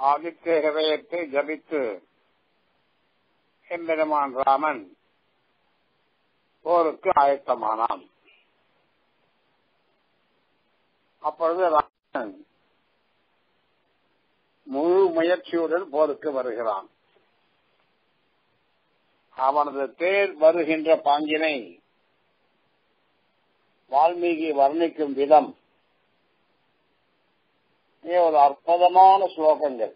ஆதித்ய ஹிரயத்தை ஜபித்து எம்பெருமான் ராமன் போருக்கு ஆயத்தமானான் அப்பொழுது ராமன் முழு முயற்சியுடன் போருக்கு வருகிறான் அவனது தேர் வருகின்ற பாங்கினை வால்மீகி வர்ணிக்கும் விதம் ஒரு அற்புதமான ஸ்லோகங்கள்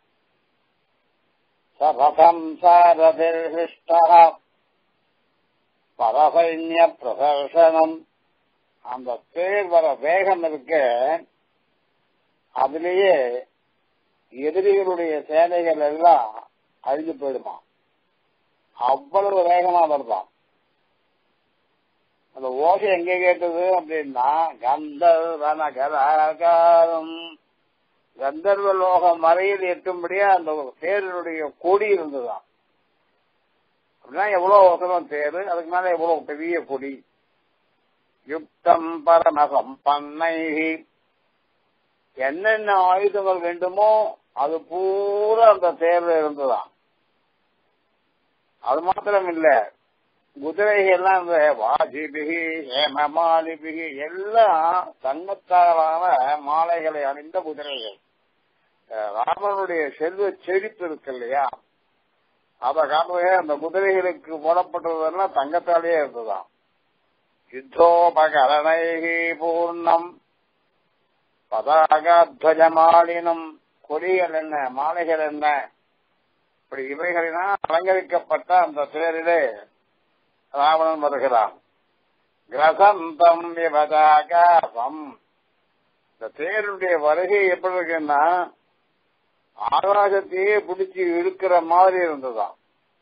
சரதம் சாரதிஷ்ட பரசைன்ய பிரதர்சனம் அந்த தேர் வர வேகம் இருக்க அதிலேயே எதிரிகளுடைய சேனைகள் எல்லாம் அழிஞ்சு போயிடுமா அவ்வளவு வேகமா வருதான் அந்த ஓசை எங்க கேட்டது அப்படின்னா கந்தர்வன கலாகாரம் கந்தர்வ லோகம் வரையில் எட்டும்படியா அந்த தேரினுடைய கொடி இருந்துதான் அப்படின்னா எவ்வளவு அவசரம் தேரு அதுக்கு மேல எவ்வளவு பெரிய கொடி யுக்தம் பரமகம் பண்ணை என்னென்ன ஆயுதங்கள் வேண்டுமோ அது பூரா அந்த தேர்ல இருந்துதான் அது மாத்திரம் இல்ல குதிரைகள்லாம் இந்த வாஜிபிகி ஹேமமாலிபிகி எல்லாம் தங்கத்தாலான மாலைகளை அணிந்த குதிரைகள் ராமனுடைய செல்வ செழிப்பு இருக்கு இல்லையா அத காட்டுவே அந்த குதிரைகளுக்கு போடப்பட்டதெல்லாம் தங்கத்தாலேயே இருந்துதான் யுத்தோபகரணை பூர்ணம் பதாகத்வஜமாலினம் கொடிகள் என்ன மாலைகள் என்ன இப்படி இவைகளினால் அலங்கரிக்கப்பட்ட அந்த தேரிலே ராவணன் வருகிறான் கிரசந்தம் விவதாகாசம் இந்த தேருடைய வருகை எப்படி இருக்குன்னா ஆகாசத்தையே பிடிச்சி இழுக்கிற மாதிரி இருந்ததாம்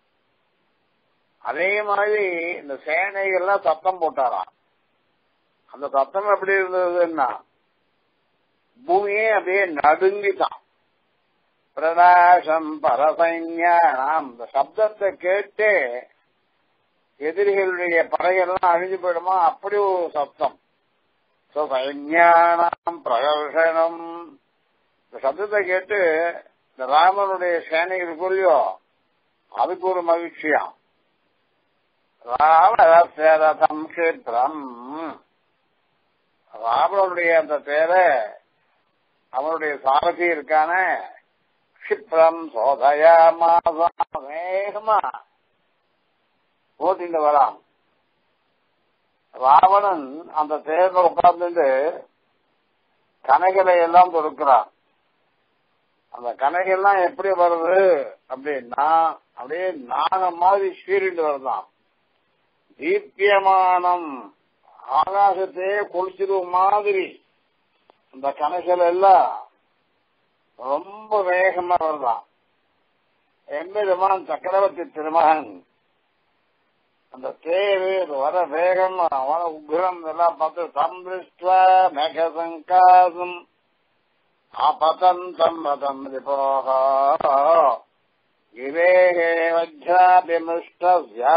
அதே மாதிரி இந்த சேனைகள்லாம் சத்தம் போட்டாராம் அந்த சத்தம் எப்படி இருந்ததுன்னா பூமியே அப்படியே நடுங்கிட்டான் பிரகாசம் பரசைன்யாம் இந்த சப்தத்தை கேட்டு எதிரிகளுடைய படைகள்லாம் அழிஞ்சு போயிடுமா அப்படி ஒரு சப்தம் சைன்யானாம் பிரகர்ஷனம் இந்த சப்தத்தை கேட்டு இந்த ராமனுடைய சேனைகளுக்குள்ளயோ அதுக்கு ஒரு மகிழ்ச்சியாம் ராவணரசம் கஷேத்திரம் ராவணனுடைய அந்த பேரை அவனுடைய சாரதி இருக்கான கஷிப்ரம் சோதயா மாசம் வேகமா ஓட்டிட்டு வரான் ராவணன் அந்த தேர்ல உட்கார்ந்து கனைகளை எல்லாம் தொடுக்கிறான் அந்த கனைகள்லாம் எப்படி வருது அப்படின்னா அப்படியே நாகம் மாதிரி சீரிட்டு வருதான் தீபியமானம் ஆகாசத்தையே குளிச்சிடும் மாதிரி அந்த கணக்கில் எல்லாம் ரொம்ப வேகமா வருதான் எம்பெருமான் சக்கரவர்த்தி திருமகன் அந்த தேரு வர வேகம் வர உக்ரம் எல்லாம் பார்த்து சம்பிருஷ்ட மேகசங்காசம் ஆபதந்தம் வதம் ரிபோக விவேகே வஜ்ராபிமிஷ்டஸ்யா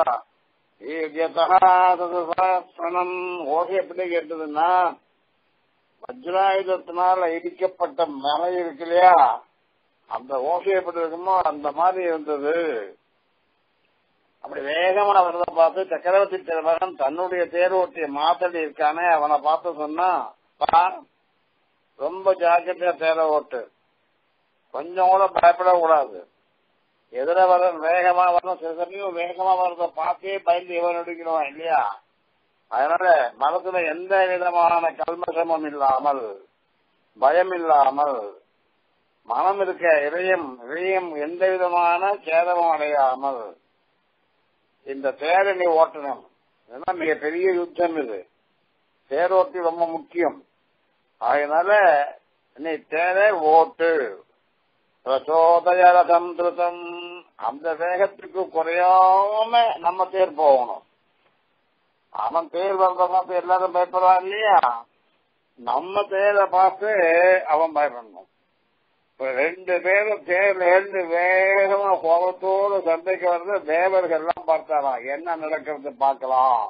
சகசிரம் ஓகை எப்படி கேட்டதுன்னா வஜ்ராயுதத்தினால இடிக்கப்பட்ட மலை இருக்கு இல்லையா அந்த ஓசை எப்படி இருக்குமோ அந்த மாதிரி இருந்தது அப்படி வேகமா வரத பார்த்து சக்கரவர்த்தி திருமகன் தன்னுடைய தேரோட்டிய மாத்தடி இருக்கானே அவனை பார்த்து சொன்னா ரொம்ப ஜாக்கிரதையா தேர ஓட்டு கொஞ்சம் கூட பயப்படக்கூடாது எதிர வர வேகமா வரணும் சில சமயம் வேகமா வர்றத பார்த்தே பயந்து இவன் எடுக்கணும் இல்லையா அதனால மனசுல எந்த விதமான கல்மசமும் இல்லாமல் பயம் இல்லாமல் மனம் இருக்க இதயம் இதயம் எந்த விதமான சேதமும் அடையாமல் இந்த தேரை நீ ஓட்டணும் இதெல்லாம் மிகப்பெரிய யுத்தம் இது தேரோட்டி ரொம்ப முக்கியம் அதனால நீ தேரை ஓட்டு பிரச்சோதயரதம் திருத்தம் அந்த வேகத்துக்கு குறையாம நம்ம தேர் போகணும் அவன் தேர் வந்த பார்த்து எல்லாரும் பயப்படுவான் இல்லையா நம்ம தேரை பார்த்து அவன் பயப்படணும் இப்ப ரெண்டு பேரும் தேர்ல இருந்து வேகமா கோபத்தோடு சந்தைக்கு வந்து தேவர்கள் எல்லாம் பார்த்தாராம் என்ன நடக்கிறது பார்க்கலாம்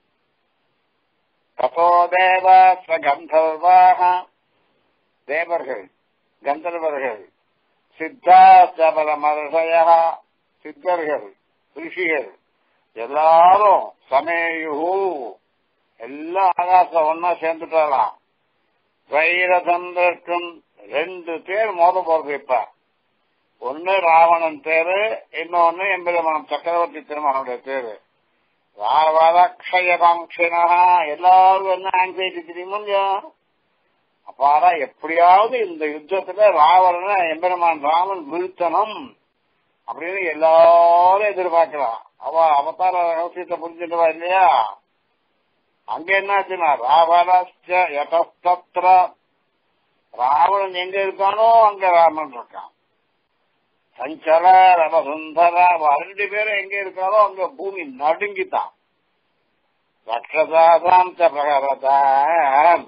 தப்போ தேவ கந்தர்வாக தேவர்கள் கந்தர்வர்கள் சித்தாஸ்தபரமர்ஷய சித்தர்கள் ரிஷிகள் எல்லாரும் சமேயு எல்லாம் ஆகாசம் ஒன்னா சேர்ந்துட்டாலாம் வைரதந்திரக்கும் ரெண்டு பேர் மோத போறது இப்ப ஒன்னு ராவணன் பேரு இன்னொன்னு எம்பெருமான் சக்கரவர்த்தி திருமகனுடைய பேரு ராவணக்ஷயகாங்கினா எல்லாரும் என்ன ஆங்ஸைட்டி தெரியுமோ இல்லையா அப்பாரா எப்படியாவது இந்த யுத்தத்துல ராவணனை எம்பெருமான் ராமன் வீழ்த்தணும் அப்படின்னு எல்லாரும் எதிர்பார்க்கலாம் அவ அவதார ரகசியத்தை புரிஞ்சுட்டுவா இல்லையா அங்க என்னாச்சுன்னா ராவணஸ்ட யதஸ்தத்ர ராவணன் எங்க இருக்கானோ அங்க ராமன் இருக்கான் சஞ்சல ரமசுந்தர ரெண்டு பேரும் எங்க இருக்காரோ அங்க பூமி நடுங்கித்தான் ரக்ஷதாசாம் பிரகரதான்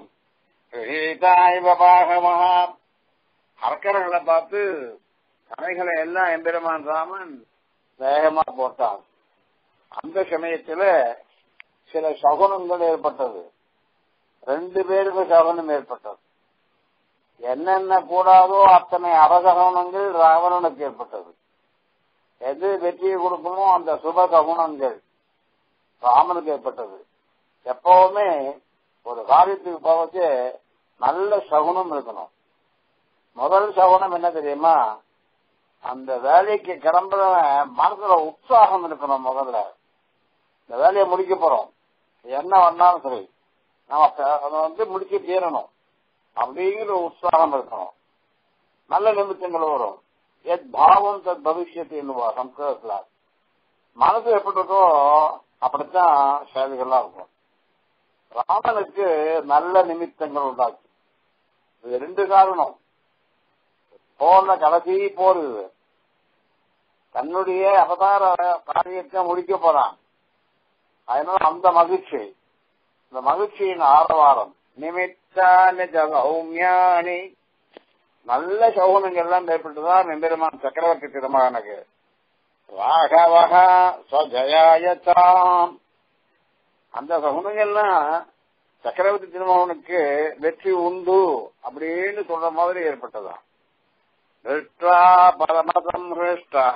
பாகமகா அரக்கர்களை பார்த்து கரைகளை எல்லாம் எம்பெருமான் ராமன் வேகமா போட்டான் அந்த சமயத்துல சில சகுனங்கள் ஏற்பட்டது ரெண்டு பேருக்கு சகுனம் ஏற்பட்டது என்னென்ன கூடாதோ அத்தனை அவசகனங்கள் ராவணனுக்கு ஏற்பட்டது எது வெற்றியை கொடுக்குமோ அந்த சுப சகுனங்கள் ராமனுக்கு ஏற்பட்டது எப்பவுமே ஒரு காரியத்துக்கு போவச்சு நல்ல சகுனம் இருக்கணும் முதல் சகுனம் என்ன தெரியுமா அந்த வேலைக்கு கிளம்புறவன் மனசுல உற்சாகம் இருக்கணும் முதல்ல இந்த வேலையை முடிக்க போறோம் என்ன வந்தாலும் சரி நம்ம அதை வந்து முடிச்சு தீரணும் அப்படிங்கிற உற்சாகம் இருக்கணும் நல்ல நிமித்தங்கள் வரும் எத் பாவம் தத் பவிஷ்யத்து என்னவா சம்ஸ்கிருதத்துல மனசு எப்படி இருக்கோ அப்படித்தான் செயல்கள்லாம் இருக்கும் ராமனுக்கு நல்ல நிமித்தங்கள் உண்டாச்சு இது ரெண்டு காரணம் போன கடைசி போர் இது தன்னுடைய அவதார காரியத்தை முடிக்க போறான் அதனால அந்த மகிழ்ச்சி இந்த மகிழ்ச்சியின் ஆரவாரம் நிமித்தானி சௌமியானி நல்ல சௌகனங்கள்லாம் ஏற்பட்டுதான் எம்பெருமான் சக்கரவர்த்தி திருமகனுக்கு ராகவக ஸ்வஜயாயத்தாம் அந்த சகுனங்கள்லாம் சக்கரவர்த்தி திருமகனுக்கு வெற்றி உண்டு அப்படின்னு சொல்ற மாதிரி ஏற்பட்டதான் திருஷ்டா பரமதம் ஹிருஷ்டா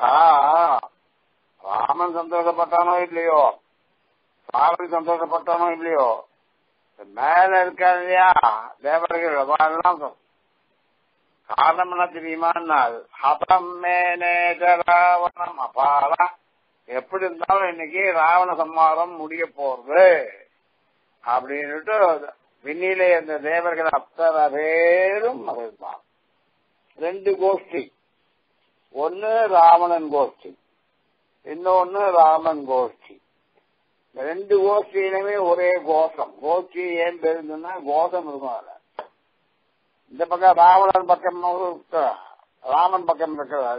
ராமன் சந்தோஷப்பட்டானோ இல்லையோ சாரதி சந்தோஷப்பட்டானோ இல்லையோ மேல இருக்காது இல்லையா தேவர்கள் எல்லாம் காரணம் என்ன தெரியுமா ஹதம் ராவணம் அபாரா எப்படி இருந்தாலும் இன்னைக்கு ராவண சம்மாரம் முடிய போறது அப்படின்னுட்டு விண்ணிலே இந்த தேவர்கள் அத்தனை பேரும் மகிழ்ந்தான் ரெண்டு கோஷ்டி ஒன்னு ராவணன் கோஷ்டி இன்னொன்னு ராமன் கோஷ்டி இந்த ரெண்டு கோஷ்டியிலுமே ஒரே கோஷம் கோஷ்டி ஏன் பெருந்துன்னா கோஷம் இருக்கும் அதுல இந்த பக்கம் ராவணன் பக்கம் ராமன் பக்கம்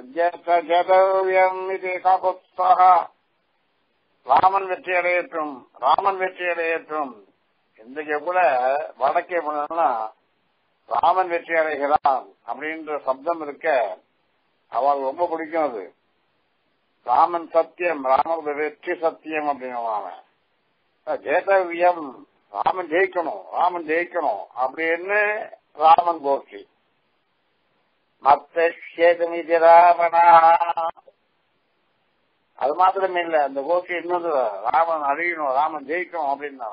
இருக்கிறார் ராமன் வெற்றி அடையட்டும் ராமன் வெற்றி அடையட்டும் இன்றைக்கு கூட வடக்கே போனா ராமன் வெற்றி அடைகிறான் அப்படின்ற சப்தம் இருக்க அவளுக்கு ரொம்ப பிடிக்கும் அது ராமன் சத்தியம் ராமனுடைய வெற்றி சத்தியம் அப்படின்னு ஜேதவியம் ராமன் ஜெயிக்கணும் ராமன் ஜெயிக்கணும் அப்படின்னு ராமன் கோஷ்டி மத்தேதுமிதி ராவணா அது மாத்திரமே இல்ல அந்த கோஷ்டி இன்னொரு ராமன் அழியணும் ராமன் ஜெயிக்கணும் அப்படின்னா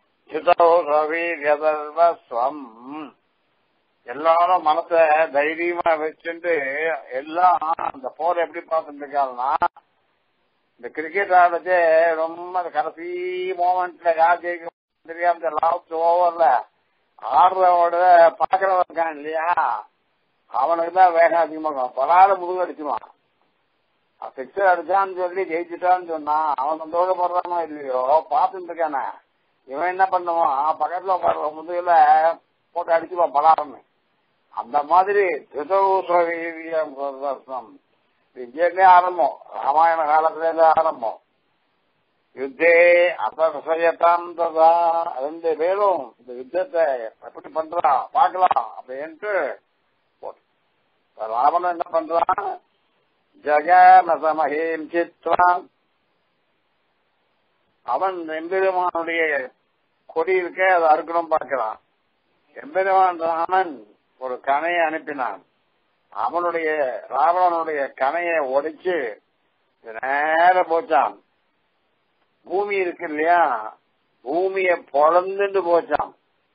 ஸ்வம் எல்லாரும் மனச தைரியமா வச்சுட்டு எல்லாம் அந்த போரை எப்படி பார்த்துட்டு இருக்காங்கன்னா இந்த கிரிக்கெட் ஆடுறது ரொம்ப கடைசி மூமெண்ட்ல யார் ஜெயிக்க தெரியாம இந்த லாஸ்ட் ஓவர்ல ஆடுறவோட பாக்குறவன் இருக்கான் இல்லையா அவனுக்கு தான் வேகம் அதிகமா பலாத முதுகு அடிச்சுவான் சிக்ஸர் அடிச்சான்னு சொல்லி ஜெயிச்சுட்டான்னு சொன்னா அவன் சந்தோஷப்படுறானோ இல்லையோ பார்த்துட்டு இருக்கானே இவன் என்ன பண்ணுவான் பக்கத்துல பாடுற முதுகுல போட்டு அடிச்சுவான் பலாரன்னு அந்த மாதிரி திருதம் இங்கே ஆரம்பம் ராமாயண காலத்துல இருந்து ஆரம்பம் யுத்தே அசயத்தான் ததா ரெண்டு பேரும் இந்த யுத்தத்தை எப்படி பண்றான் பார்க்கலாம் அப்படின்ட்டு ராவணன் என்ன பண்றான் ஜகமசமஹேம் சித்வான் அவன் எம்பெருமானுடைய கொடி இருக்க அதை அறுக்கணும் பார்க்கிறான் எம்பெருமான் ராமன் ஒரு கணையை அனுப்பினான் அவனுடைய ராவணனுடைய கனையை ஒடிச்சு நேர போச்சான் பூமி இருக்கு இல்லையா பூமிய பொழந்துட்டு போச்சான்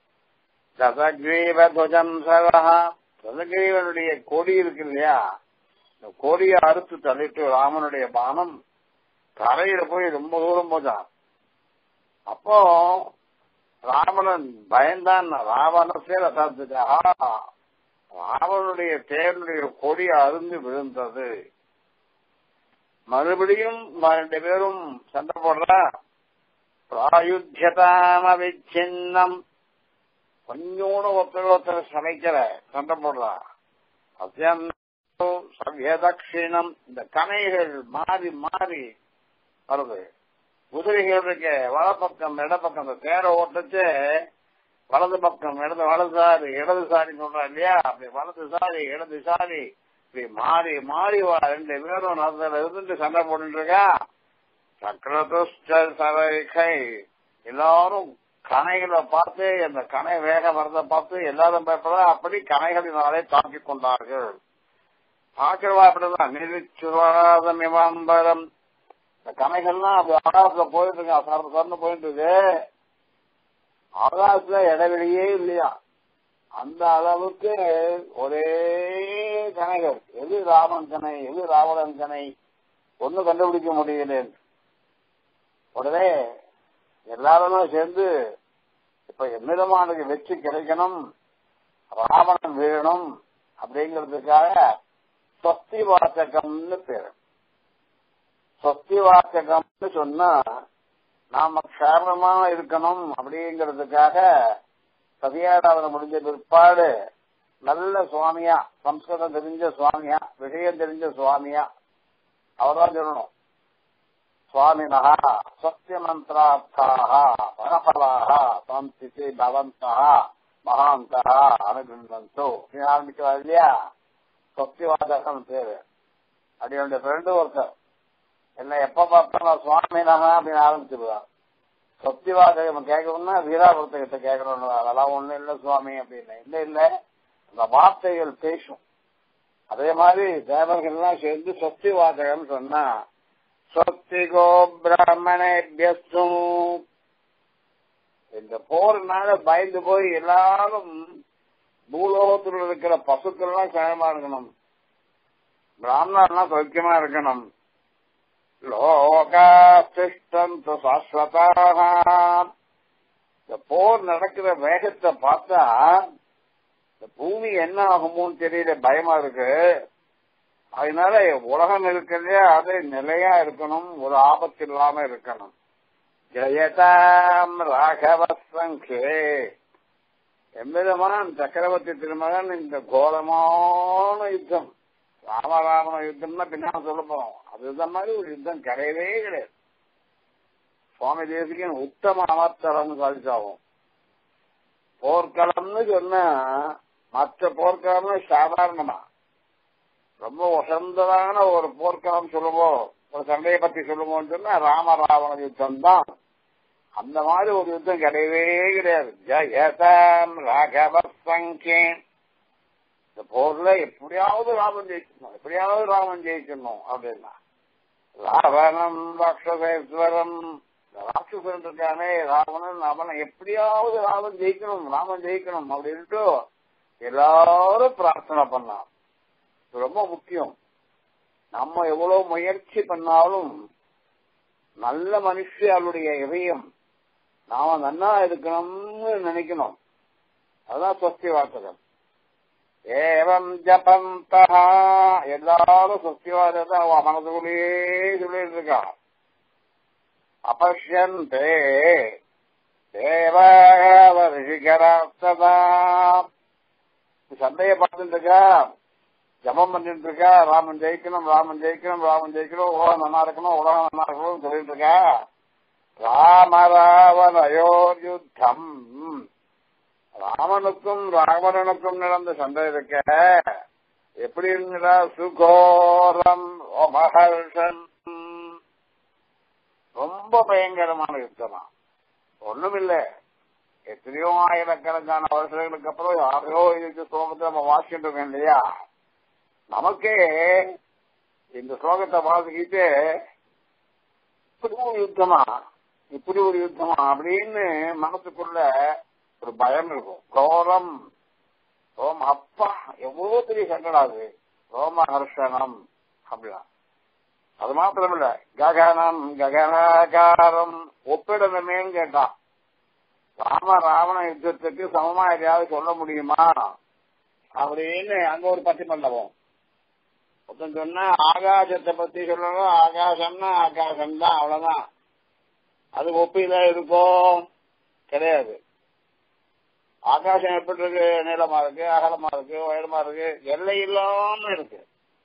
தசகிரீவ துவஜம் சவஹா தசகிரீவனுடைய கொடி இருக்கு இல்லையா இந்த கொடியை அறுத்து தள்ளிட்டு ராமனுடைய பானம் தரையில போய் ரொம்ப தூரம் போச்சான் அப்போ ராவணன் பயந்தான் ராவணசே ரதாத்துக்கா ராவனுடைய தேவனுடைய கொடி அருந்து விழுந்தது மறுபடியும் ரெண்டு பேரும் சண்டை போடுறா பிராயுத்தியதாம விச்சின்னம் கொஞ்சோட ஒருத்தர் ஒருத்தர் சமைக்கிற சண்டை போடுறா அத்தியம் சவ்யதட்சிணம் இந்த கனைகள் மாறி மாறி வருது குதிரைகள் இருக்கு வலப்பக்கம் இடப்பக்கம் இந்த தேரை ஓட்டுச்சு வலது பக்கம் இடது வலதுசாரி இடதுசாரி சொல்றா இல்லையா அப்படி வலதுசாரி இடதுசாரி இப்படி மாறி மாறி வா ரெண்டு பேரும் நடுல இருந்துட்டு சண்டை போட்டுட்டு இருக்கா சக்கரதுஷ்ட சரைகை எல்லாரும் கனைகளை பார்த்து அந்த கனை வேக வரத பார்த்து எல்லாரும் பயப்பட அப்படி கனைகளினாலே தாக்கிக் கொண்டார்கள் பார்க்கிறவா அப்படிதான் நிதிச்சுவாதம் இவாம்பரம் இந்த கனைகள்லாம் அப்படி ஆகாசத்துல போயிட்டு இருக்கு சரந்து சரந்து போயிட்டு இருக்கு ஆகாசத்துல இடைவெளியே இல்லையா அந்த அளவுக்கு ஒரே கனைகள் எது ராமன் கனை எது ராவணன் கனை ஒன்னும் கண்டுபிடிக்க முடியல உடனே எல்லாருமே சேர்ந்து இப்ப எம்மிதமானது வெற்றி கிடைக்கணும் ராவணன் வீழணும் அப்படிங்கிறதுக்காக சொஸ்தி வாசகம்னு பேரு சொஸ்தி வாசகம்னு சொன்னா நாம க்ஷேமமா இருக்கணும் அப்படிங்கிறதுக்காக சதியாராதனை முடிஞ்ச பிற்பாடு நல்ல சுவாமியா சம்ஸ்கிருதம் தெரிஞ்ச சுவாமியா விஷயம் தெரிஞ்ச சுவாமியா அவர்தான் சொல்லணும் சுவாமினः सत्यमन्त्रार्थाः फलफलाः சம்சிதி பவந்தः மகாந்தः அனுகிருந்தோ ஆரம்பிக்கிறார் இல்லையா சத்தியவாதகம் பேரு அப்படி என்னுடைய ஃப்ரெண்டு ஒருத்தர் என்ன எப்ப பார்த்தாலும் சுவாமினக அப்படின்னு ஆரம்பிச்சிருவான் சத்தியவாதகம் கேட்கணும்னா வீராபுரத்தை கிட்ட கேட்கணும் அதெல்லாம் ஒண்ணும் இல்ல சுவாமி அப்படின்னு இல்ல இல்ல அந்த வார்த்தைகள் பேசும் அதே மாதிரி தேவர்கள்லாம் சேர்ந்து சத்தியவாதகம் சொன்னா சொத்திகோ பிராமணேபியஸ்தும் இந்த போர்னால பயந்து போய் எல்லாரும் பூலோகத்தில் இருக்கிற பசுக்கள்லாம் கனமா இருக்கணும் பிராமணர்லாம் சௌக்கியமா இருக்கணும் லோகாஸ்திஷ்டந்து சாஸ்வதாக இந்த போர் நடக்கிற வேகத்தை பார்த்தா இந்த பூமி என்ன ஆகுமோன்னு தெரியல பயமா இருக்கு அதனால உலகம் இருக்கிறதே அது நிலையா இருக்கணும் ஒரு ஆபத்து இல்லாம இருக்கணும் ஜெயதாம் ராகவ சங்கே எவ்விதமான சக்கரவர்த்தி திருமகன் இந்த கோலமான யுத்தம் ராமராமன யுத்தம்னா பின்னால சொல்ல போறோம் அது மாதிரி ஒரு யுத்தம் கிடையவே கிடையாது சுவாமி தேசிகன் உத்தம அமர்த்தரம் சாதிச்சாகும் போர்க்களம்னு சொன்னா மற்ற போர்க்களம்னு சாதாரணமா ரொம்ப உசந்ததான ஒரு போர்க்களம் சொல்லுவோம் ஒரு சண்டையை பத்தி சொல்லுவோம்னு சொன்னா ராமராவண யுத்தம் தான் அந்த மாதிரி ஒரு யுத்தம் கிடையவே கிடையாது ஜெயதாம் ராகவ சங்கேன் இந்த போர்ல எப்படியாவது ராமன் ஜெயிக்கணும் எப்படியாவது ராமன் ஜெயிக்கணும் அப்படின்னா ராவணம் ராட்சசேஸ்வரம் ராட்சசன் இருக்கானே ராவணன் அவனை எப்படியாவது ராமன் ஜெயிக்கணும் ராமன் ஜெயிக்கணும் அப்படின்ட்டு எல்லாரும் பிரார்த்தனை பண்ணான் ரொம்ப முக்கியம் நம்ம எவ்வளவு முயற்சி பண்ணாலும் நல்ல மனுஷியாளுடைய இதயம் நாம நன்னா இருக்கணும்னு நினைக்கணும் அதுதான் சொஸ்தி வாசகம் ஏவம் ஜபந்தா எல்லாரும் சொஸ்திவாதத்தை அவன் மனதுக்குள்ளேயே சொல்லிட்டு இருக்கா அபஷ்யந்தே தேவரிஷிகராஸ்ததா சண்டையை பார்த்துட்டு இருக்கா ஜபம் பண்ணிட்டு இருக்கா ராமன் ஜெயிக்கணும் ராமன் ஜெயிக்கணும் ராமன் ஜெயிக்கணும் உலகம் நல்லா இருக்கணும் உலகம் நல்லா இருக்கணும்னு சொல்லிட்டு இருக்கா ராமராவணயோர் யுத்தம் ராமனுக்கும் ராவணனுக்கும் நடந்த சண்டை இருக்க எப்படி இருந்ததா சுகோரம் மகர்ஷன் ரொம்ப பயங்கரமான யுத்தமா ஒண்ணுமில்ல எத்தனையோ ஆயிரக்கணக்கான வருஷங்களுக்கு அப்புறம் யாரையோ இதுக்கு சோகத்தை நம்ம வாசிட்டு இருக்கோம் இல்லையா நமக்கே இந்த ஸ்லோகத்தை வாசிக்கிட்டு இப்படி ஒரு யுத்தமா இப்படி ஒரு யுத்தமா அப்படின்னு மனசுக்குள்ள ஒரு பயம் இருக்கும் கோரம் ரோம அப்பா எவ்வளவு பெரிய சங்கடம் அது ரோமஹர்ஷனம் அப்படின்னா அது மாத்திரம் இல்ல ககனம் ககனாகாரம் ஒப்பிடணுமேன்னு கேட்டான் ராம ராவண யுத்தத்துக்கு சமமா எதையாவது சொல்ல முடியுமா அப்படின்னு அங்க ஒரு பத்தி மண்டபம் ஒருத்தன் சொன்னா ஆகாசத்தை பத்தி சொல்லணும் ஆகாசம்னா ஆகாசம் தான் அவ்வளவுதான் அது ஒப்பிதான் இருக்கும் கிடையாது ஆகாசம் எப்படி இருக்கு நீளமா இருக்கு அகலமா இருக்கு உயரமா இருக்கு எல்லை இல்லாம இருக்கு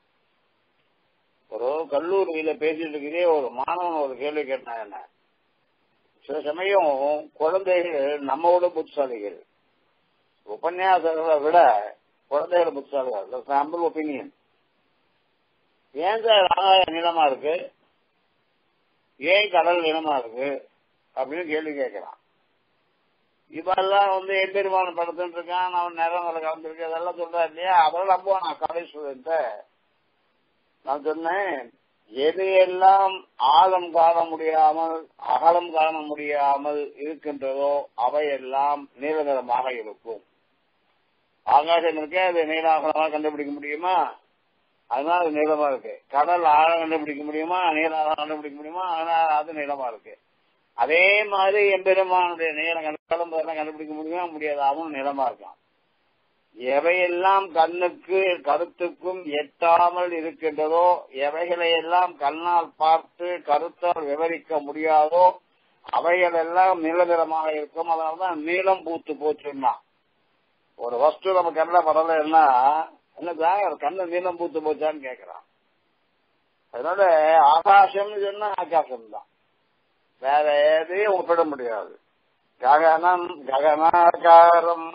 ஒரு கல்லூரியில பேசிட்டு இருக்கிறே ஒரு மாணவன் ஒரு கேள்வி கேட்டான் என்ன சில சமயம் குழந்தைகள் நம்மோட புத்திசாலிகள் உபன்யாசங்களை விட குழந்தைகள் புத்திசாலிகள் சாம்பிள் ஒப்பீனியன் ஏன் சார் ஆகாயம் நீளமா இருக்கு ஏன் கடல் நீளமா இருக்கு அப்படின்னு கேள்வி கேட்கிறான் இப்பெல்லாம் வந்து எம்பெருமான படுத்துட்டு இருக்கான் அவன் நேரங்களை கலந்துருக்கு அதெல்லாம் சொல்றாரு இல்லையா அதெல்லாம் நம்புவான் நான் காலேஜ் ஸ்டூடெண்ட் நான் சொன்னேன் எதையெல்லாம் ஆழம் காண முடியாமல் அகலம் காண முடியாமல் இருக்கின்றதோ அவையெல்லாம் நீல நிறமாக இருக்கும் ஆகாசம் இருக்கே அது நீல அகலமாக கண்டுபிடிக்க முடியுமா அதனால அது நீளமா இருக்கு கடல் ஆழம் கண்டுபிடிக்க முடியுமா நீல ஆழம் கண்டுபிடிக்க முடியுமா அதனால அது நீளமா இருக்கு அதே மாதிரி எம்பெருமானுடைய நீளம் கலம்பதெல்லாம் கண்டுபிடிக்க முடியுமா முடியாது அவனும் நிலமா இருக்கான் எவையெல்லாம் கண்ணுக்கு கருத்துக்கும் எட்டாமல் இருக்கின்றதோ எவைகளை எல்லாம் கண்ணால் பார்த்து கருத்தால் விவரிக்க முடியாதோ அவைகள் எல்லாம் நிலநிறமாக இருக்கும் அதனாலதான் நீளம் பூத்து போச்சுன்னா ஒரு வஸ்து நம்ம கண்ணில் படலைன்னா என்னதான் கண்ணு நீளம் பூத்து போச்சான்னு கேக்குறான் அதனால ஆகாசம்னு சொன்னா ஆகாசம் தான் வேற எதையும் ஒப்பிட முடியாது ககனம் ககனாகாரம்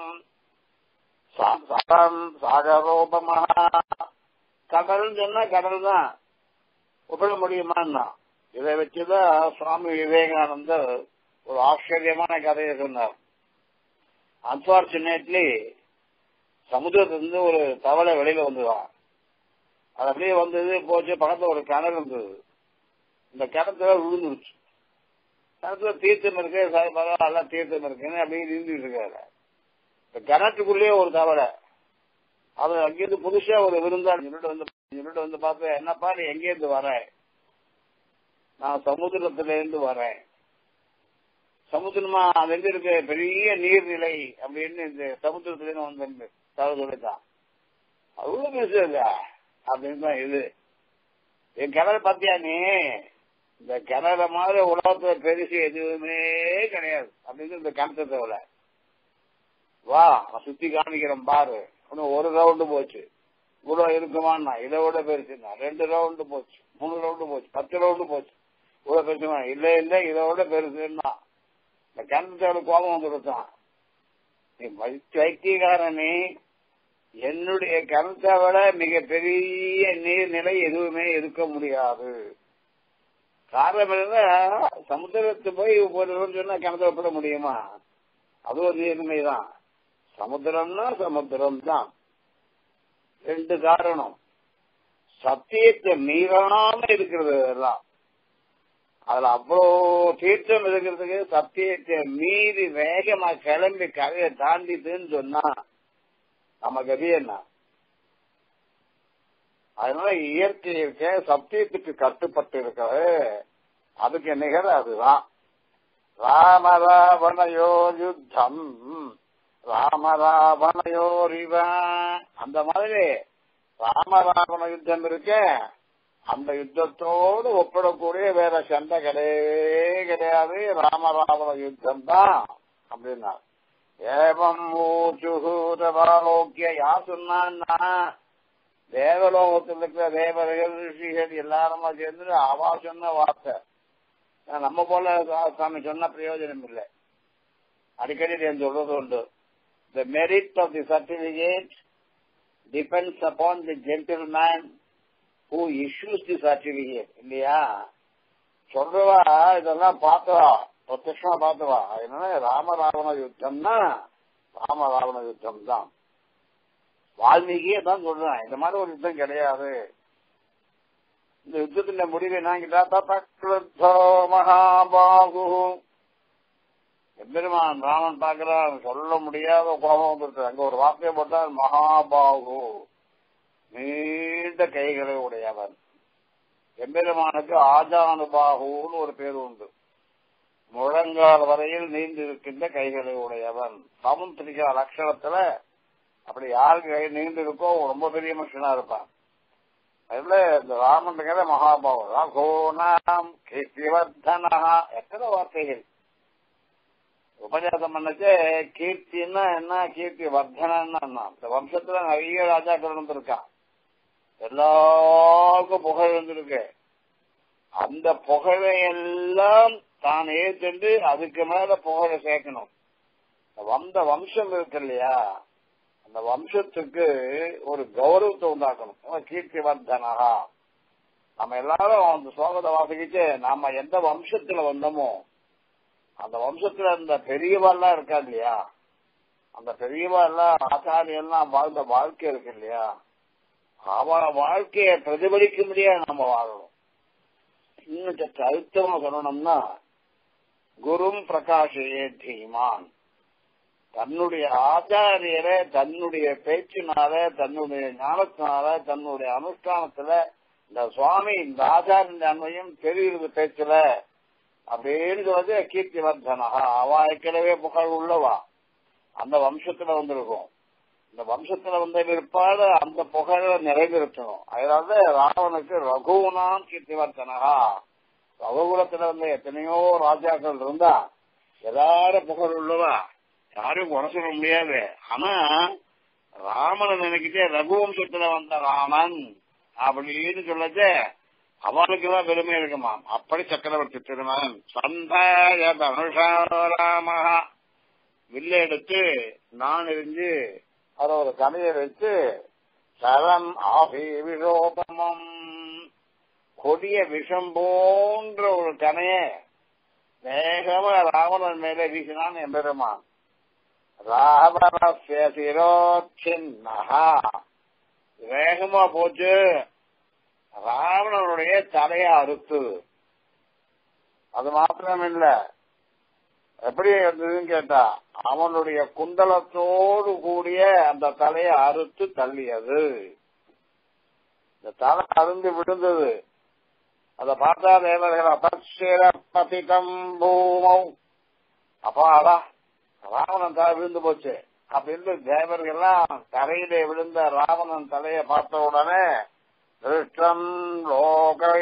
சாகரோபமா கடல் சொன்னா கடல் தான் ஒப்பிட முடியுமான்னா இதை வச்சுதான் சுவாமி விவேகானந்தர் ஒரு ஆச்சரியமான கதையை சொன்னார் அன்பார்ச்சுனேட்லி சமுதிரத்திலிருந்து ஒரு தவளை வெளியில வந்துதான் அது அப்படியே வந்தது போச்சு பக்கத்துல ஒரு கிணறு இருந்தது இந்த கிணத்துல விழுந்துருச்சு கிணத்துல தீர்த்தம் இருக்கு பரவாயில்ல தீர்த்தம் இருக்குன்னு அப்படியே இருந்துட்டு இருக்காரு இந்த கிணற்றுக்குள்ளேயே ஒரு தவளை அது அங்கிருந்து புதுசா ஒரு விருந்தாள் என்னோட வந்து என்னோட வந்து பார்த்து என்னப்பா நீ எங்கேருந்து வர நான் சமுத்திரத்துல இருந்து வரேன் சமுத்திரமா அது எங்க இருக்கு பெரிய நீர்நிலை அப்படின்னு இந்த சமுத்திரத்துல இருந்து வந்து தவறு சொல்லிட்டான் அவ்வளவு பேசுறதா அப்படின்னு தான் இது என் கிணறு பாத்தியா நீ இந்த கிணறு மாதிரி உலகத்துல பெருசு எதுவுமே கிடையாது அப்படின்னு இந்த கிணத்தை தவிர வா நான் சுத்தி காமிக்கிறேன் பாரு இன்னும் ஒரு ரவுண்டு போச்சு இவ்வளவு இருக்குமான்னா இதை விட பெருசுன்னா ரெண்டு ரவுண்டு போச்சு மூணு ரவுண்டு போச்சு பத்து ரவுண்டு போச்சு இவ்வளவு பெருசுமா இல்ல இல்ல இதை விட பெருசுன்னா இந்த கிணத்தோட கோபம் வந்து கொடுத்தான் நீ வைத்தியக்காரனே என்னுடைய கருத்தை விட மிக பெரிய நீர்நிலை எதுவுமே இருக்க முடியாது காரணம் என்ன சமுத்திரத்து போய் ஒரு சொன்னா கிணத்தை ஒப்பிட முடியுமா அது ஒரு நீர்நிலை தான் சமுத்திரம்னா சமுத்திரம் தான் ரெண்டு காரணம் சத்தியத்தை மீறாம இருக்கிறது எல்லாம் அதுல அவ்வளோ தீர்த்தம் இருக்கிறதுக்கு சத்தியத்தை மீறி வேகமா கிளம்பி கரையை தாண்டிதுன்னு சொன்னா நம்ம கதி என்ன அதனால இயற்கை இருக்க சத்தியத்துக்கு கட்டுப்பட்டு இருக்கிறது அதுக்கு நிகர் அதுதான் ராமராவணையோ யுத்தம் ராமராவணையோரிவ அந்த மாதிரி ராமராவண யுத்தம் இருக்க அந்த யுத்தத்தோடு ஒப்பிடக்கூடிய வேற சண்டை கிடையவே கிடையாது ராமராவண யுத்தம் தான் அப்படின்னா ஏவம் ஊச்சுகூதவாலோக்கிய யா சொன்னான்னா தேவலோகத்தில் இருக்கிற தேவர்கள் ரிஷிகள் எல்லாருமா சேர்ந்து அவா சொன்ன வார்த்தை நம்ம போல சாமி சொன்ன பிரயோஜனம் இல்லை அடிக்கடி நான் சொல்றது உண்டு the merit of the certificate depends upon the gentleman who issues the certificate இல்லையா சொல்றவா இதெல்லாம் பார்த்தவா பிரத்யமா பார்த்தவா அதனால ராமராவண யுத்தம்னா ராமராவண யுத்தம் தான் வால்மீகியே தான் சொல்றான் இந்த மாதிரி ஒரு யுத்தம் கிடையாது இந்த யுத்தத்தின் முடிவு என்ன கேட்டா ததக்ருத்தோ மகாபாகு எம்பெருமான் ராமன் பார்க்கிறான் சொல்ல முடியாத கோபம் வந்துருக்கு அங்க ஒரு வார்த்தையை போட்டால் மகாபாகு நீண்ட கைகளை உடையவன் எம்பெருமானுக்கு ஆஜானுபாகுன்னு ஒரு பேர் உண்டு முழங்கால் வரையில் நீண்டிருக்கின்ற கைகளை உடையவன் சமுத்திரிகா லட்சணத்துல அப்படி யாருக்கு கை நீண்டு இருக்கோ ரொம்ப பெரிய மனுஷனா இருப்பான் அதுல இந்த ராமன் மகாபாவம் ரகோனாம் கீர்த்திவர்தனா எத்தனை வார்த்தைகள் உபஜாதம் பண்ணச்சே கீர்த்தின்னா என்ன கீர்த்தி வர்தனா இந்த வம்சத்துல நிறைய ராஜாக்கள் இருந்திருக்கான் எல்லாருக்கும் புகழ் இருந்திருக்கு அந்த புகழை எல்லாம் தான் ஏற்றுண்டு அதுக்கு மேல புகழை சேர்க்கணும் வந்த வம்சம் இருக்கு இல்லையா அந்த வம்சத்துக்கு ஒரு கௌரவத்தை உண்டாக்கணும் கீர்த்தி வர்தனகா நம்ம எல்லாரும் அந்த சோகத்தை வாசிக்கிட்டு நாம எந்த வம்சத்துல வந்தோமோ அந்த வம்சத்துல அந்த பெரியவாள்லாம் இருக்கா இல்லையா அந்த பெரியவா எல்லாம் ஆச்சாரியெல்லாம் வாழ்ந்த வாழ்க்கை இருக்கு இல்லையா அவ வாழ்க்கையை பிரதிபலிக்க முடியாது நம்ம வாழணும் இன்னும் சற்று அழுத்தமா சொல்லணும்னா குரும் பிரகாஷே தீமான் தன்னுடைய ஆச்சாரியரை தன்னுடைய பேச்சினால தன்னுடைய ஞானத்தினால தன்னுடைய அனுஷ்டானத்துல இந்த சுவாமி இந்த ஆச்சாரிய அன்மையும் தெரியுது பேச்சுல அப்படின்னு சொல்றது கீர்த்தி வர்தனகா அவ ஏற்கனவே புகழ் உள்ளவா அந்த வம்சத்துல வந்திருக்கும் இந்த வம்சத்துல வந்த பிற்பாடு அந்த புகழ நிறைவேற்றணும் அதனால ராவனுக்கு ரகுனான் கீர்த்திவர்த்தனகா ரகுகுலத்துல வந்த எத்தனையோ ராஜாக்கள் இருந்தா எல்லாரும் புகழ் உள்ளவா யாரும் குறை சொல்ல முடியாது ஆனா ராமனை நினைக்கிட்டே ரகுவம்சத்துல வந்த ராமன் அப்படின்னு சொல்லச்சே அவனுக்குதான் பெருமை இருக்குமா அப்படி சக்கரவர்த்தி திருமகன் சந்தாய தனுஷாராமகா வில்ல எடுத்து நான் எரிஞ்சு அதை ஒரு கதையை வச்சு சரம் ஆபி விஷோபமம் கொடிய விஷம் போன்ற ஒரு கனைய வேகமா ராவணன் மேல வீசினான் எம்பெருமான் ராவண சிரோச்சின்னஹா வேகமா போச்சு ராவணனுடைய தலைய அறுத்து அது மாத்திரம் இல்ல எப்படி இருந்ததுன்னு கேட்டா அவனுடைய குண்டலத்தோடு கூடிய அந்த தலையை அறுத்து தள்ளியது இந்த தலை அருந்து விழுந்தது அதை பார்த்தா தேவர்கள் அபசிரம் பூமம் அப்பாடா ராவணன் தலை விழுந்து போச்சு அப்படின்னு தேவர்கள்லாம் தரையிலே விழுந்த ராவணன் தலையை பார்த்த உடனே திருஷ்டம் லோகை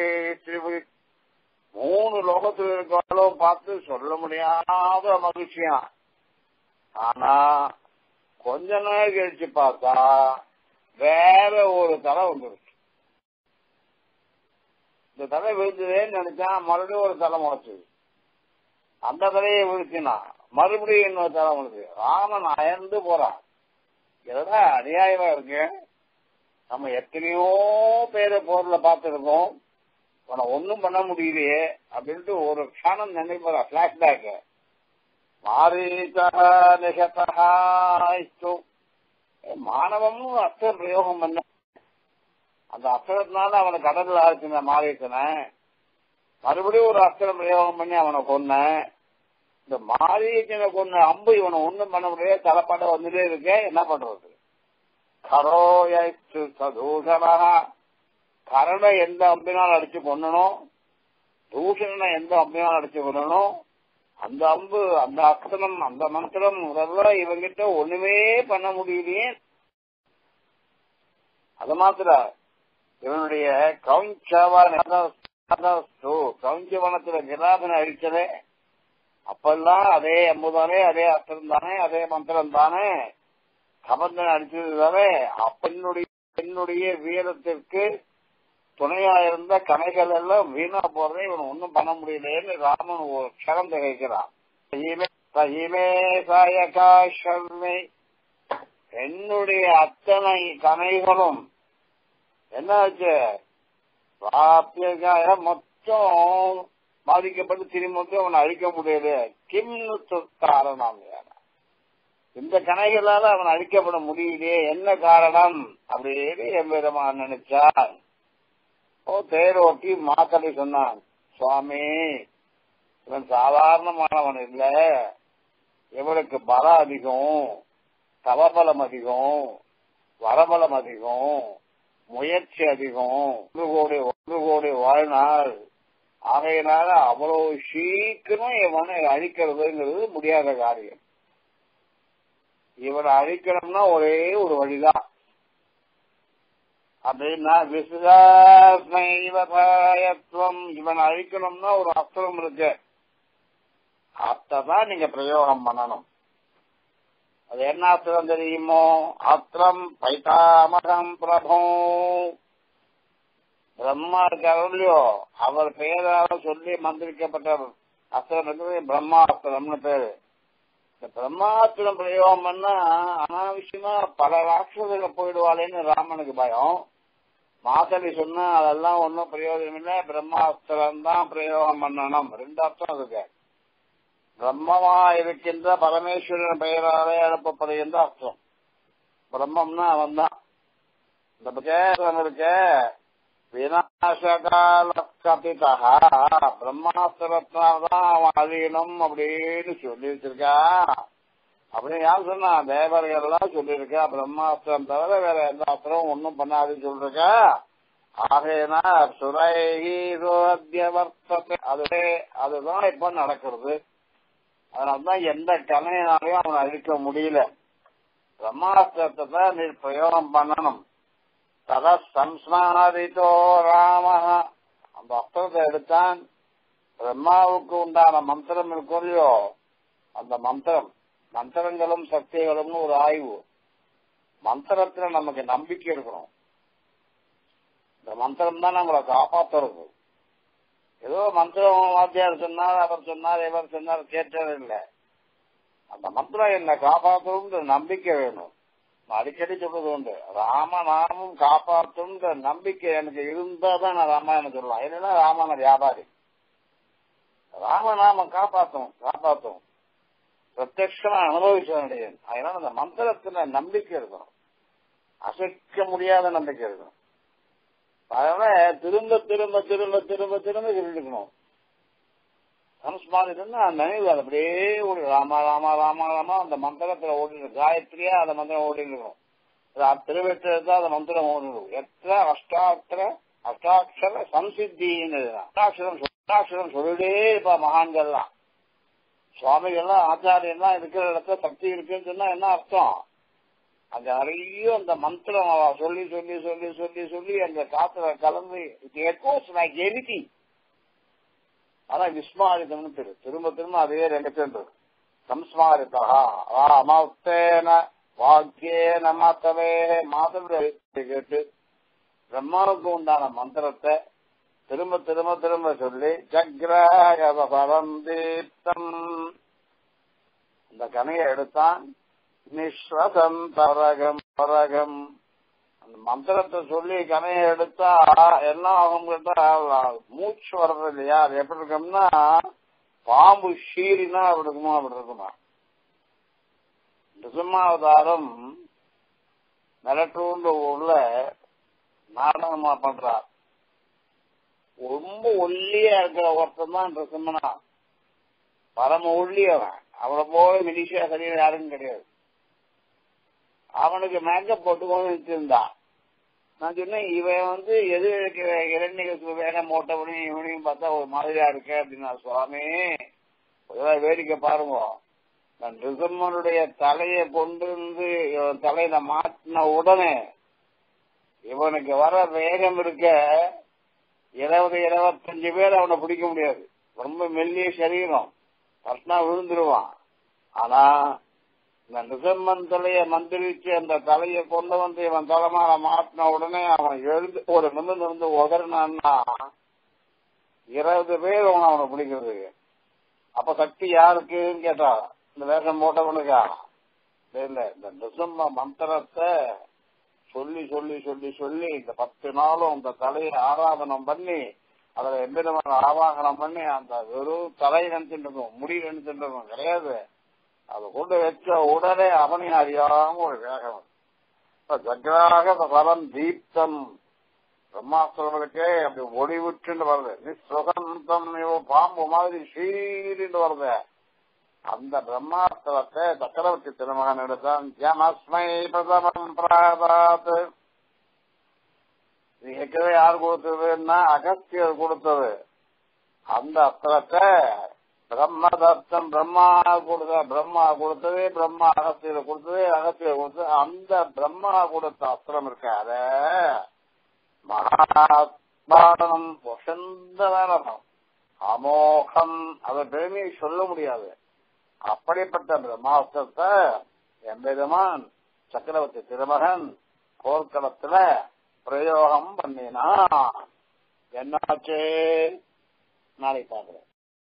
மூணு லோகத்தில் இருக்காலும் பார்த்து சொல்ல முடியாத மகிழ்ச்சியா ஆனா கொஞ்ச நாள் கழிச்சு பார்த்தா வேற ஒரு தலை வந்துருச்சு இந்த தலை விழுந்ததேன்னு நினைச்சா மறுபடியும் ஒரு தலை முளைச்சது அந்த தலையை விழுத்தினா மறுபடியும் இன்னொரு தலை முளைச்சு ராமன் அயர்ந்து போறான் இதெல்லாம் அநியாயமா இருக்கு நம்ம எத்தனையோ பேரை போர்ல பார்த்திருக்கோம் உன ஒன்னும் பண்ண முடியலையே அப்படின்ட்டு ஒரு க்ஷணம் நினைப்பதா பிளாஷ்பேக் மாணவம் அர்த்தம் பிரயோகம் பண்ண அந்த அஸ்திரத்தினால அவனை கடல்ல ஆச்சுன மாரீசனை மறுபடியும் ஒரு அஸ்திரம் பிரயோகம் பண்ணி அவனை கொன்ன இந்த மாரீசனை கொன்ன அம்பு இவனை ஒண்ணும் பண்ண முடியாது தலைப்பாட வந்துட்டே இருக்க என்ன பண்றது கரோயு சதூஷணா கரணை எந்த அம்பினால் அடிச்சு கொண்டனும் தூஷணனை எந்த அம்பினால் அடிச்சு கொண்டனும் அந்த அம்பு அந்த அக்ஷரம் அந்த மந்திரம் முதல்ல இவங்கிட்ட ஒண்ணுமே பண்ண முடியலையே அது மாத்திர இவனுடைய கவுஞ்சவன கவுஞ்சவனத்துல கிராதனை அடிச்சதே அப்பெல்லாம் அதே அம்புதானே அதே அஸ்திரம் தானே அதே மந்திரம் தானே கபந்தனை அடிச்சது தானே அப்பனுடைய என்னுடைய வீரத்திற்கு துணையா இருந்த கணைகள் எல்லாம் வீணா போறதை இவன் ஒன்னும் பண்ண முடியலன்னு ராமன் ஒரு க்ஷரம் திகைக்கிறான் என்னுடைய அத்தனை கணைகளும் என்னாச்சு மொத்தம் பாதிக்கப்பட்டு திரும்பி அவனை அழிக்க முடியாது கிம்னு காரணம் இந்த கணைகளால அவன் அழிக்கப்பட முடியலையே என்ன காரணம் அப்படின்னு எம்பெருமான் நினைச்சான் ஓ தேரோட்டி மாத்தலை சொன்னான் சுவாமி இவன் சாதாரணமானவன் இல்ல இவனுக்கு பலம் அதிகம் தவபலம் அதிகம் வரபலம் அதிகம் முயற்சி அதிகம் ஒன்று கோடி ஒன்று கோடி வாழ்நாள் ஆகையினால அவ்வளவு சீக்கிரம் இவனை அழிக்கிறதுங்கிறது முடியாத காரியம் இவனை அழிக்கணும்னா ஒரே ஒரு வழிதான் அப்படின்னா விசுவாத்மத்துவம் இவன் அழிக்கணும்னா ஒரு அஸ்திரம் இருக்கு அத்தான் நீங்க பிரயோகம் பண்ணணும் அது என்ன அஸ்திரம் தெரியுமோ அஸ்திரம் பைத்தாமகம் பிரபோ பிரம்மா இருக்காரோ இல்லையோ அவர் பெயரால சொல்லி மந்திரிக்கப்பட்ட அஸ்திரம் இருக்கிறது பிரம்மாஸ்திரம்னு பேரு இந்த பிரம்மாஸ்திரம் பிரயோகம் பண்ணா அனாவசியமா பல ராட்சசர்கள் போயிடுவாளேன்னு ராமனுக்கு பயம் மாதவி சொன்னா அதெல்லாம் ஒன்றும் பிரயோஜனம் இல்லை பிரம்மாஸ்திரம் தான் பிரயோகம் பண்ணணும் ரெண்டு அர்த்தம் இருக்கு பிரம்மமா இருக்கின்ற பரமேஸ்வரன் பெயராலே எழுப்பப்படுகின்ற அர்த்தம் பிரம்மம்னா அவன் தான் இந்த பேரம் இருக்க விநாசகால கபிதா பிரம்மாஸ்திரத்தினால்தான் அவன் அழியணும் அப்படின்னு சொல்லி வச்சிருக்கா அப்படின்னு யார் சொன்னா தேவர்கள் எல்லாம் சொல்லியிருக்கா பிரம்மாஸ்திரம் தவிர வேற எந்த அஸ்திரமும் ஒன்றும் பண்ணாதுன்னு சொல்லிருக்கா ஆகையினா சுரைவர்த்தத்தை அதுவே அதுதான் இப்ப நடக்கிறது அதனால்தான் எந்த கலையினாலையும் அவனை அழிக்க முடியல பிரம்மாஸ்திரத்தை தான் நீ பிரயோகம் பண்ணணும் தத சம்ஸ்மாரிதோ ராம அந்த அஸ்திரத்தை எடுத்தான் பிரம்மாவுக்கு உண்டான மந்திரம் இருக்கும் இல்லையோ அந்த மந்திரம் மந்திரங்களும் சக்திகளும்னு ஒரு ஆய்வு மந்திரத்துல நமக்கு நம்பிக்கை இருக்கணும் இந்த மந்திரம் தான் நம்மளை காப்பாத்துறது ஏதோ மந்திரம் வாத்தியார் சொன்னார் அவர் சொன்னார் இவர் சொன்னார் கேட்டது இல்லை அந்த மந்திரம் என்ன காப்பாற்றும் நம்பிக்கை வேணும் அடிக்கடி சொல்றது உண்டு ராமநாமம் காப்பாற்றும் நம்பிக்கை எனக்கு இருந்தா தான் நான் ராமாயணம் சொல்லலாம் இல்லைன்னா ராமன வியாபாரி ராமநாமம் காப்பாற்றும் காப்பாற்றும் பிரத்யமா அனுபவிச்ச வேண்டியது அதனால அந்த மந்திரத்துல நம்பிக்கை இருக்கணும் அசைக்க முடியாத நம்பிக்கை இருக்கணும் அதனால திரும்ப திரும்ப திரும்ப திரும்ப திரும்ப சொல்லிருக்கணும் சம்ஸ்மாரிதம்னா நினைவு அது அப்படியே ஓடி ராமா ராமா ராமா ராமா அந்த மந்திரத்துல ஓடிடு காயத்ரியா அந்த மந்திரம் ஓடிட்டு இருக்கும் திருவெட்டு அந்த மந்திரம் ஓடிடும் எத்த அஷ்டாட்சர அஷ்டாட்சர சம்சித்தின்னு அஷ்டாட்சரம் அஷ்டாட்சரம் சொல்லிட்டே இருப்பா மகான்கள்லாம் சுவாமிகள்லாம் ஆச்சாரியெல்லாம் இருக்கிற இடத்துல சக்தி இருக்குன்னு சொன்னா என்ன அர்த்தம் அங்க நிறைய அந்த மந்திரம் சொல்லி சொல்லி சொல்லி சொல்லி சொல்லி அந்த காத்துல கலந்து எக்கோஸ் லைக் எனிதிங் ஆனா விஸ்மாரிதம்னு பேரு திரும்ப திரும்ப அதே ரெண்டு பேர் சம்ஸ்மாரிதா ராமத்தேன வாக்கியேன மாத்தவே மாதவே கேட்டு பிரம்மாவுக்கு உண்டான மந்திரத்தை திரும்ப திரும்ப திரும்ப சொல்லி ஜக்ரகம் தீப்தம் அந்த கனையை எடுத்தான் நிஸ்வசம் பரகம் பரகம் அந்த மந்திரத்தை சொல்லி கனையை எடுத்தா என்ன ஆகும் கேட்டா மூச்சு வர்றது இல்லையா அது எப்படி இருக்கும்னா பாம்பு ஷீரினா அப்படி இருக்குமா அப்படி இருக்குமா நிசமாவதாரம் மிரட்டூண்டு ஊர்ல நாடகமா பண்றார் ரொம்ப ஒல்லியா இருக்கிற ஒருத்தன் தான் நிசம்மனா பரம ஒல்லியவன் அவனை போல மினிஷியா சரீரம் யாரும் கிடையாது அவனுக்கு மேக்கப் போட்டுக்கொண்டு வச்சிருந்தான் நான் சொன்னேன் இவன் வந்து எது இரண்யக்கு வேகம் ஓட்டவனையும் இவனையும் பார்த்தா ஒரு மாதிரியா இருக்க அப்படின்னா சுவாமி இதெல்லாம் வேடிக்கை பாருங்க நான் ரிசம்மனுடைய தலையை கொண்டு வந்து இவன் தலையில மாட்டின உடனே இவனுக்கு வர வேகம் இருக்க இருபது இருபத்தஞ்சு பேர் அவனை பிடிக்க முடியாது ரொம்ப மெல்லிய சரீரம் பர்சனா விழுந்துருவான் ஆனா இந்த நிசம்மன் தலையை மந்திரிச்சு அந்த தலையை கொண்டு வந்து இவன் தலைமால மாட்டின உடனே அவன் எழுந்து ஒரு நிமிடம் இருந்து உதறினான்னா இருபது பேர் அவன் அவனை பிடிக்கிறதுக்கு அப்ப சக்தி யாருக்குன்னு கேட்டா இந்த வேஷம் போட்டவனுக்கா இல்ல இந்த நிசம்ம மந்திரத்தை சொல்லி சொல்லி சொல்லி சொல்லி இந்த பத்து நாளும் அந்த தலையை ஆராதனம் பண்ணி அதுல எம்பெருமான ஆவாகனம் பண்ணி அந்த வெறும் தலை நினைச்சுட்டு இருக்கும் முடி நினைச்சுட்டு இருக்கும் கிடையாது அது கொண்டு வச்ச உடனே அவனை அறியாம ஒரு வேகம் ஜக்ராக பலம் தீப்தம் பிரம்மாஸ்திரங்களுக்கே அப்படி ஒளிவிட்டு வருது நிஸ்வகந்தம் இவ பாம்பு மாதிரி சீரின்னு வருது அந்த பிரம்மாஸ்திரத்தை சக்கரவர்த்தி திருமகன் எடுத்தான் ஜமஸ்மை பிரதமம் பிராதாத் இது ஏற்கனவே யார் கொடுத்ததுன்னா அகஸ்தியர் கொடுத்தது அந்த அஸ்திரத்தை பிரம்மதத்தம் பிரம்மா கொடுத்த பிரம்மா கொடுத்தது பிரம்மா அகஸ்தியர் கொடுத்தது அகஸ்தியர் கொடுத்தது அந்த பிரம்மா கொடுத்த அஸ்திரம் இருக்காத மகாத்மானம் வசந்தமான அமோகம் அதை பெருமையை சொல்ல முடியாது அப்படிப்பட்ட பிரம்மாஸ்திரத்தை எம்பெருமான் சக்கரவர்த்தி திருமகன் போர்க்களத்துல பிரயோகம் பண்ணினா என்னாச்சு நாளை பார்க்கிறேன்